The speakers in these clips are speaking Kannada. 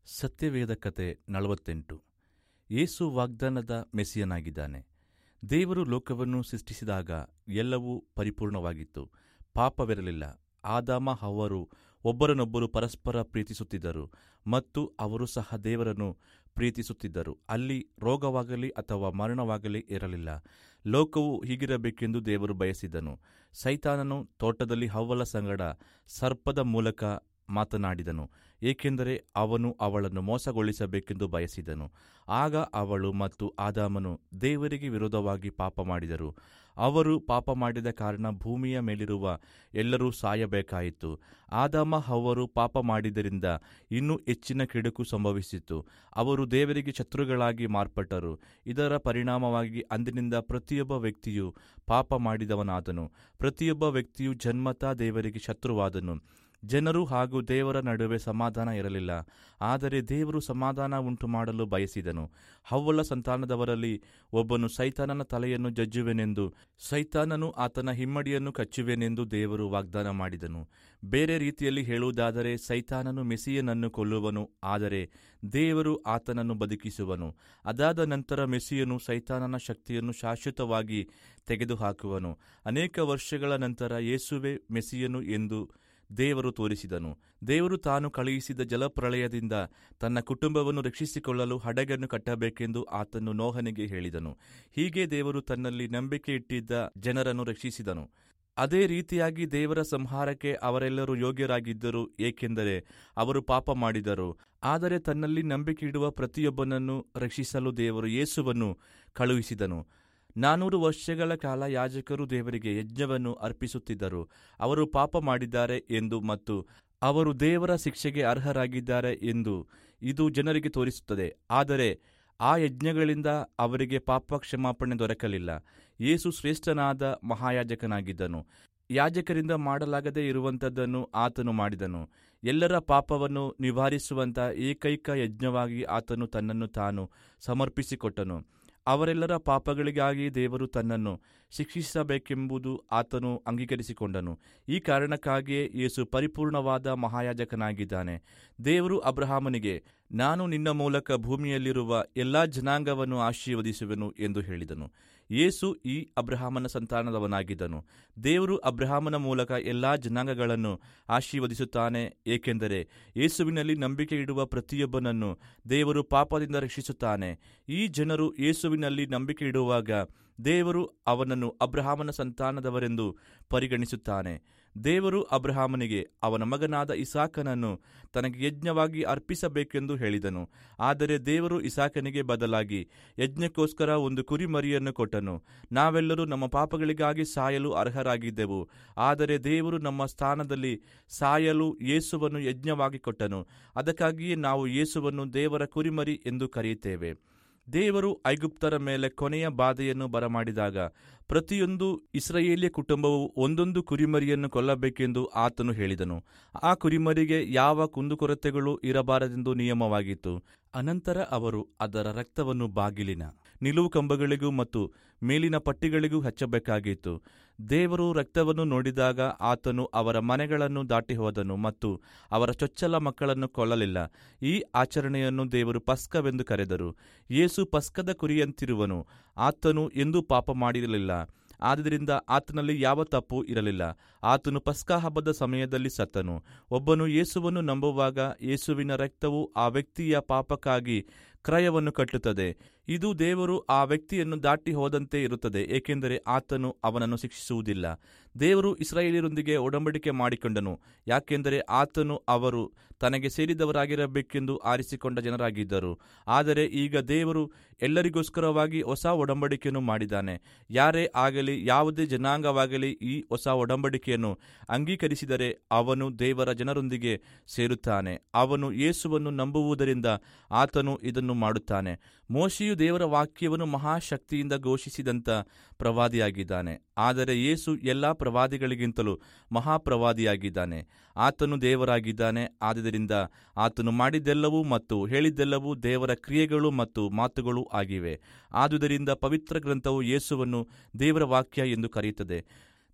ಸತ್ಯವೇದ ಕತೆ ನಲವತ್ತೆಂಟು ಯೇಸು ವಾಗ್ದಾನದ ಮೆಸ್ಸಿಯನಾಗಿದ್ದಾನೆ ದೇವರು ಲೋಕವನ್ನು ಸೃಷ್ಟಿಸಿದಾಗ ಎಲ್ಲವೂ ಪರಿಪೂರ್ಣವಾಗಿತ್ತು ಪಾಪವಿರಲಿಲ್ಲ ಆದಾಮ ಹವ್ವರು ಒಬ್ಬರನ್ನೊಬ್ಬರು ಪರಸ್ಪರ ಪ್ರೀತಿಸುತ್ತಿದ್ದರು ಮತ್ತು ಅವರು ಸಹ ದೇವರನ್ನು ಪ್ರೀತಿಸುತ್ತಿದ್ದರು ಅಲ್ಲಿ ರೋಗವಾಗಲಿ ಅಥವಾ ಮರಣವಾಗಲಿ ಇರಲಿಲ್ಲ ಲೋಕವು ಹೀಗಿರಬೇಕೆಂದು ದೇವರು ಬಯಸಿದನು ಸೈತಾನನು ತೋಟದಲ್ಲಿ ಹವ್ವಲ ಸಂಗಡ ಸರ್ಪದ ಮೂಲಕ ಮಾತನಾಡಿದನು ಏಕೆಂದರೆ ಅವನು ಅವಳನ್ನು ಮೋಸಗೊಳಿಸಬೇಕೆಂದು ಬಯಸಿದನು ಆಗ ಅವಳು ಮತ್ತು ಆದಾಮನು ದೇವರಿಗೆ ವಿರೋಧವಾಗಿ ಪಾಪ ಮಾಡಿದರು ಅವರು ಪಾಪ ಮಾಡಿದ ಕಾರಣ ಭೂಮಿಯ ಮೇಲಿರುವ ಎಲ್ಲರೂ ಸಾಯಬೇಕಾಯಿತು ಆದಾಮ ಹವ್ವರು ಪಾಪ ಮಾಡಿದ್ದರಿಂದ ಇನ್ನೂ ಹೆಚ್ಚಿನ ಕೆಡುಕು ಸಂಭವಿಸಿತು ಅವರು ದೇವರಿಗೆ ಶತ್ರುಗಳಾಗಿ ಮಾರ್ಪಟ್ಟರು ಇದರ ಪರಿಣಾಮವಾಗಿ ಅಂದಿನಿಂದ ಪ್ರತಿಯೊಬ್ಬ ವ್ಯಕ್ತಿಯು ಪಾಪ ಮಾಡಿದವನಾದನು ಪ್ರತಿಯೊಬ್ಬ ವ್ಯಕ್ತಿಯು ಜನ್ಮತಾ ದೇವರಿಗೆ ಶತ್ರುವಾದನು ಜನರು ಹಾಗೂ ದೇವರ ನಡುವೆ ಸಮಾಧಾನ ಇರಲಿಲ್ಲ ಆದರೆ ದೇವರು ಸಮಾಧಾನ ಉಂಟು ಮಾಡಲು ಬಯಸಿದನು ಹವ್ವಳ ಸಂತಾನದವರಲ್ಲಿ ಒಬ್ಬನು ಸೈತಾನನ ತಲೆಯನ್ನು ಜಜ್ಜುವೆನೆಂದು ಸೈತಾನನು ಆತನ ಹಿಮ್ಮಡಿಯನ್ನು ಕಚ್ಚುವೆನೆಂದು ದೇವರು ವಾಗ್ದಾನ ಮಾಡಿದನು ಬೇರೆ ರೀತಿಯಲ್ಲಿ ಹೇಳುವುದಾದರೆ ಸೈತಾನನು ಮೆಸಿಯನನ್ನು ಕೊಲ್ಲುವನು ಆದರೆ ದೇವರು ಆತನನ್ನು ಬದುಕಿಸುವನು ಅದಾದ ನಂತರ ಮೆಸಿಯನು ಸೈತಾನನ ಶಕ್ತಿಯನ್ನು ಶಾಶ್ವತವಾಗಿ ತೆಗೆದುಹಾಕುವನು ಅನೇಕ ವರ್ಷಗಳ ನಂತರ ಯೇಸುವೆ ಮೆಸಿಯನು ಎಂದು ದೇವರು ತೋರಿಸಿದನು ದೇವರು ತಾನು ಕಳುಹಿಸಿದ ಜಲಪ್ರಳಯದಿಂದ ತನ್ನ ಕುಟುಂಬವನ್ನು ರಕ್ಷಿಸಿಕೊಳ್ಳಲು ಹಡಗನ್ನು ಕಟ್ಟಬೇಕೆಂದು ಆತನು ನೋಹನಿಗೆ ಹೇಳಿದನು ಹೀಗೆ ದೇವರು ತನ್ನಲ್ಲಿ ನಂಬಿಕೆ ಇಟ್ಟಿದ್ದ ಜನರನ್ನು ರಕ್ಷಿಸಿದನು ಅದೇ ರೀತಿಯಾಗಿ ದೇವರ ಸಂಹಾರಕ್ಕೆ ಅವರೆಲ್ಲರೂ ಯೋಗ್ಯರಾಗಿದ್ದರು ಏಕೆಂದರೆ ಅವರು ಪಾಪ ಮಾಡಿದರು ಆದರೆ ತನ್ನಲ್ಲಿ ನಂಬಿಕೆ ಇಡುವ ಪ್ರತಿಯೊಬ್ಬನನ್ನು ರಕ್ಷಿಸಲು ದೇವರು ಯೇಸುವನ್ನು ಕಳುಹಿಸಿದನು ನಾನೂರು ವರ್ಷಗಳ ಕಾಲ ಯಾಜಕರು ದೇವರಿಗೆ ಯಜ್ಞವನ್ನು ಅರ್ಪಿಸುತ್ತಿದ್ದರು ಅವರು ಪಾಪ ಮಾಡಿದ್ದಾರೆ ಎಂದು ಮತ್ತು ಅವರು ದೇವರ ಶಿಕ್ಷೆಗೆ ಅರ್ಹರಾಗಿದ್ದಾರೆ ಎಂದು ಇದು ಜನರಿಗೆ ತೋರಿಸುತ್ತದೆ ಆದರೆ ಆ ಯಜ್ಞಗಳಿಂದ ಅವರಿಗೆ ಪಾಪ ಕ್ಷಮಾಪಣೆ ದೊರಕಲಿಲ್ಲ ಯೇಸು ಶ್ರೇಷ್ಠನಾದ ಮಹಾಯಾಜಕನಾಗಿದ್ದನು ಯಾಜಕರಿಂದ ಮಾಡಲಾಗದೇ ಇರುವಂಥದ್ದನ್ನು ಆತನು ಮಾಡಿದನು ಎಲ್ಲರ ಪಾಪವನ್ನು ನಿವಾರಿಸುವಂಥ ಏಕೈಕ ಯಜ್ಞವಾಗಿ ಆತನು ತನ್ನನ್ನು ತಾನು ಸಮರ್ಪಿಸಿಕೊಟ್ಟನು ಅವರೆಲ್ಲರ ಪಾಪಗಳಿಗಾಗಿ ದೇವರು ತನ್ನನ್ನು ಶಿಕ್ಷಿಸಬೇಕೆಂಬುದು ಆತನು ಅಂಗೀಕರಿಸಿಕೊಂಡನು ಈ ಕಾರಣಕ್ಕಾಗಿಯೇ ಯೇಸು ಪರಿಪೂರ್ಣವಾದ ಮಹಾಯಾಜಕನಾಗಿದ್ದಾನೆ ದೇವರು ಅಬ್ರಹಾಮನಿಗೆ ನಾನು ನಿನ್ನ ಮೂಲಕ ಭೂಮಿಯಲ್ಲಿರುವ ಎಲ್ಲಾ ಜನಾಂಗವನ್ನು ಆಶೀರ್ವದಿಸುವೆನು ಎಂದು ಹೇಳಿದನು ಯೇಸು ಈ ಅಬ್ರಹಾಮನ ಸಂತಾನದವನಾಗಿದ್ದನು ದೇವರು ಅಬ್ರಹಾಮನ ಮೂಲಕ ಎಲ್ಲಾ ಜನಾಂಗಗಳನ್ನು ಆಶೀರ್ವದಿಸುತ್ತಾನೆ ಏಕೆಂದರೆ ಯೇಸುವಿನಲ್ಲಿ ನಂಬಿಕೆ ಇಡುವ ಪ್ರತಿಯೊಬ್ಬನನ್ನು ದೇವರು ಪಾಪದಿಂದ ರಕ್ಷಿಸುತ್ತಾನೆ ಈ ಜನರು ಯೇಸುವಿನಲ್ಲಿ ನಂಬಿಕೆ ಇಡುವಾಗ ದೇವರು ಅವನನ್ನು ಅಬ್ರಹಾಮನ ಸಂತಾನದವರೆಂದು ಪರಿಗಣಿಸುತ್ತಾನೆ ದೇವರು ಅಬ್ರಹಾಮನಿಗೆ ಅವನ ಮಗನಾದ ಇಸಾಕನನ್ನು ತನಗೆ ಯಜ್ಞವಾಗಿ ಅರ್ಪಿಸಬೇಕೆಂದು ಹೇಳಿದನು ಆದರೆ ದೇವರು ಇಸಾಕನಿಗೆ ಬದಲಾಗಿ ಯಜ್ಞಕ್ಕೋಸ್ಕರ ಒಂದು ಕುರಿಮರಿಯನ್ನು ಕೊಟ್ಟನು ನಾವೆಲ್ಲರೂ ನಮ್ಮ ಪಾಪಗಳಿಗಾಗಿ ಸಾಯಲು ಅರ್ಹರಾಗಿದ್ದೆವು ಆದರೆ ದೇವರು ನಮ್ಮ ಸ್ಥಾನದಲ್ಲಿ ಸಾಯಲು ಯೇಸುವನ್ನು ಯಜ್ಞವಾಗಿ ಕೊಟ್ಟನು ಅದಕ್ಕಾಗಿಯೇ ನಾವು ಯೇಸುವನ್ನು ದೇವರ ಕುರಿಮರಿ ಎಂದು ಕರೆಯುತ್ತೇವೆ ದೇವರು ಐಗುಪ್ತರ ಮೇಲೆ ಕೊನೆಯ ಬಾಧೆಯನ್ನು ಬರಮಾಡಿದಾಗ ಪ್ರತಿಯೊಂದು ಇಸ್ರಾಯೇಲಿಯ ಕುಟುಂಬವು ಒಂದೊಂದು ಕುರಿಮರಿಯನ್ನು ಕೊಲ್ಲಬೇಕೆಂದು ಆತನು ಹೇಳಿದನು ಆ ಕುರಿಮರಿಗೆ ಯಾವ ಕುಂದುಕೊರತೆಗಳು ಇರಬಾರದೆಂದು ನಿಯಮವಾಗಿತ್ತು ಅನಂತರ ಅವರು ಅದರ ರಕ್ತವನ್ನು ಬಾಗಿಲಿನ ನಿಲುವು ಕಂಬಗಳಿಗೂ ಮತ್ತು ಮೇಲಿನ ಪಟ್ಟಿಗಳಿಗೂ ಹಚ್ಚಬೇಕಾಗಿತ್ತು ದೇವರು ರಕ್ತವನ್ನು ನೋಡಿದಾಗ ಆತನು ಅವರ ಮನೆಗಳನ್ನು ದಾಟಿ ಹೋದನು ಮತ್ತು ಅವರ ಚೊಚ್ಚಲ ಮಕ್ಕಳನ್ನು ಕೊಲ್ಲಲಿಲ್ಲ ಈ ಆಚರಣೆಯನ್ನು ದೇವರು ಪಸ್ಕವೆಂದು ಕರೆದರು ಯೇಸು ಪಸ್ಕದ ಕುರಿಯಂತಿರುವನು ಆತನು ಎಂದೂ ಪಾಪ ಮಾಡಿರಲಿಲ್ಲ ಆದ್ದರಿಂದ ಆತನಲ್ಲಿ ಯಾವ ತಪ್ಪು ಇರಲಿಲ್ಲ ಆತನು ಪಸ್ಕಾ ಹಬ್ಬದ ಸಮಯದಲ್ಲಿ ಸತ್ತನು ಒಬ್ಬನು ಯೇಸುವನ್ನು ನಂಬುವಾಗ ಯೇಸುವಿನ ರಕ್ತವು ಆ ವ್ಯಕ್ತಿಯ ಪಾಪಕ್ಕಾಗಿ ಕ್ರಯವನ್ನು ಕಟ್ಟುತ್ತದೆ ಇದು ದೇವರು ಆ ವ್ಯಕ್ತಿಯನ್ನು ದಾಟಿ ಹೋದಂತೆ ಇರುತ್ತದೆ ಏಕೆಂದರೆ ಆತನು ಅವನನ್ನು ಶಿಕ್ಷಿಸುವುದಿಲ್ಲ ದೇವರು ಇಸ್ರಾಯೇಲಿಯರೊಂದಿಗೆ ಒಡಂಬಡಿಕೆ ಮಾಡಿಕೊಂಡನು ಯಾಕೆಂದರೆ ಆತನು ಅವರು ತನಗೆ ಸೇರಿದವರಾಗಿರಬೇಕೆಂದು ಆರಿಸಿಕೊಂಡ ಜನರಾಗಿದ್ದರು ಆದರೆ ಈಗ ದೇವರು ಎಲ್ಲರಿಗೋಸ್ಕರವಾಗಿ ಹೊಸ ಒಡಂಬಡಿಕೆಯನ್ನು ಮಾಡಿದ್ದಾನೆ ಯಾರೇ ಆಗಲಿ ಯಾವುದೇ ಜನಾಂಗವಾಗಲಿ ಈ ಹೊಸ ಒಡಂಬಡಿಕೆಯನ್ನು ಅಂಗೀಕರಿಸಿದರೆ ಅವನು ದೇವರ ಜನರೊಂದಿಗೆ ಸೇರುತ್ತಾನೆ ಅವನು ಯೇಸುವನ್ನು ನಂಬುವುದರಿಂದ ಆತನು ಇದನ್ನು ಮಾಡುತ್ತಾನೆ ಮೋಶಿಯು ದೇವರ ವಾಕ್ಯವನ್ನು ಮಹಾಶಕ್ತಿಯಿಂದ ಘೋಷಿಸಿದಂಥ ಪ್ರವಾದಿಯಾಗಿದ್ದಾನೆ ಆದರೆ ಯೇಸು ಎಲ್ಲಾ ಪ್ರವಾದಿಗಳಿಗಿಂತಲೂ ಮಹಾಪ್ರವಾದಿಯಾಗಿದ್ದಾನೆ ಆತನು ದೇವರಾಗಿದ್ದಾನೆ ಆದುದರಿಂದ ಆತನು ಮಾಡಿದ್ದೆಲ್ಲವೂ ಮತ್ತು ಹೇಳಿದ್ದೆಲ್ಲವೂ ದೇವರ ಕ್ರಿಯೆಗಳು ಮತ್ತು ಮಾತುಗಳು ಆಗಿವೆ ಆದುದರಿಂದ ಪವಿತ್ರ ಗ್ರಂಥವು ಯೇಸುವನ್ನು ದೇವರ ವಾಕ್ಯ ಎಂದು ಕರೆಯುತ್ತದೆ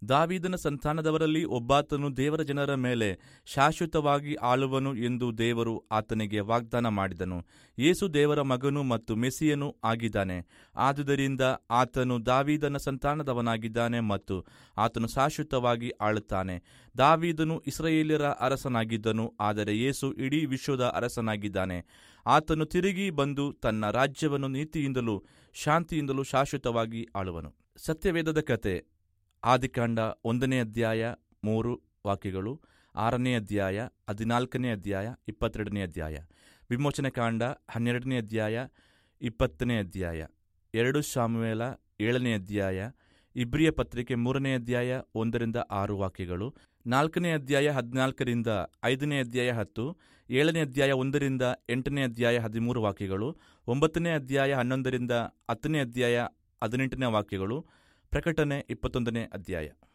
ದಾವೀದನ ಸಂತಾನದವರಲ್ಲಿ ಒಬ್ಬಾತನು ದೇವರ ಜನರ ಮೇಲೆ ಶಾಶ್ವತವಾಗಿ ಆಳುವನು ಎಂದು ದೇವರು ಆತನಿಗೆ ವಾಗ್ದಾನ ಮಾಡಿದನು ಯೇಸು ದೇವರ ಮಗನು ಮತ್ತು ಮೆಸ್ಸಿಯನೂ ಆಗಿದ್ದಾನೆ ಆದುದರಿಂದ ಆತನು ದಾವೀದನ ಸಂತಾನದವನಾಗಿದ್ದಾನೆ ಮತ್ತು ಆತನು ಶಾಶ್ವತವಾಗಿ ಆಳುತ್ತಾನೆ ದಾವೀದನು ಇಸ್ರಾಯೇಲ್ಯರ ಅರಸನಾಗಿದ್ದನು ಆದರೆ ಯೇಸು ಇಡೀ ವಿಶ್ವದ ಅರಸನಾಗಿದ್ದಾನೆ ಆತನು ತಿರುಗಿ ಬಂದು ತನ್ನ ರಾಜ್ಯವನ್ನು ನೀತಿಯಿಂದಲೂ ಶಾಂತಿಯಿಂದಲೂ ಶಾಶ್ವತವಾಗಿ ಆಳುವನು ಸತ್ಯವೇದದ ಕತೆ ಆದಿಕಾಂಡ ಒಂದನೇ ಅಧ್ಯಾಯ ಮೂರು ವಾಕ್ಯಗಳು ಆರನೇ ಅಧ್ಯಾಯ ಹದಿನಾಲ್ಕನೇ ಅಧ್ಯಾಯ ಇಪ್ಪತ್ತೆರಡನೇ ಅಧ್ಯಾಯ ವಿಮೋಚನೆ ಕಾಂಡ ಹನ್ನೆರಡನೇ ಅಧ್ಯಾಯ ಇಪ್ಪತ್ತನೇ ಅಧ್ಯಾಯ ಎರಡು ಶಾಮುವೇಲ ಏಳನೇ ಅಧ್ಯಾಯ ಇಬ್ರಿಯ ಪತ್ರಿಕೆ ಮೂರನೇ ಅಧ್ಯಾಯ ಒಂದರಿಂದ ಆರು ವಾಕ್ಯಗಳು ನಾಲ್ಕನೇ ಅಧ್ಯಾಯ ಹದಿನಾಲ್ಕರಿಂದ ಐದನೇ ಅಧ್ಯಾಯ ಹತ್ತು ಏಳನೇ ಅಧ್ಯಾಯ ಒಂದರಿಂದ ಎಂಟನೇ ಅಧ್ಯಾಯ ಹದಿಮೂರು ವಾಕ್ಯಗಳು ಒಂಬತ್ತನೇ ಅಧ್ಯಾಯ ಹನ್ನೊಂದರಿಂದ ಹತ್ತನೇ ಅಧ್ಯಾಯ ಹದಿನೆಂಟನೇ ವಾಕ್ಯಗಳು ಪ್ರಕಟಣೆ ಇಪ್ಪತ್ತೊಂದನೇ ಅಧ್ಯಾಯ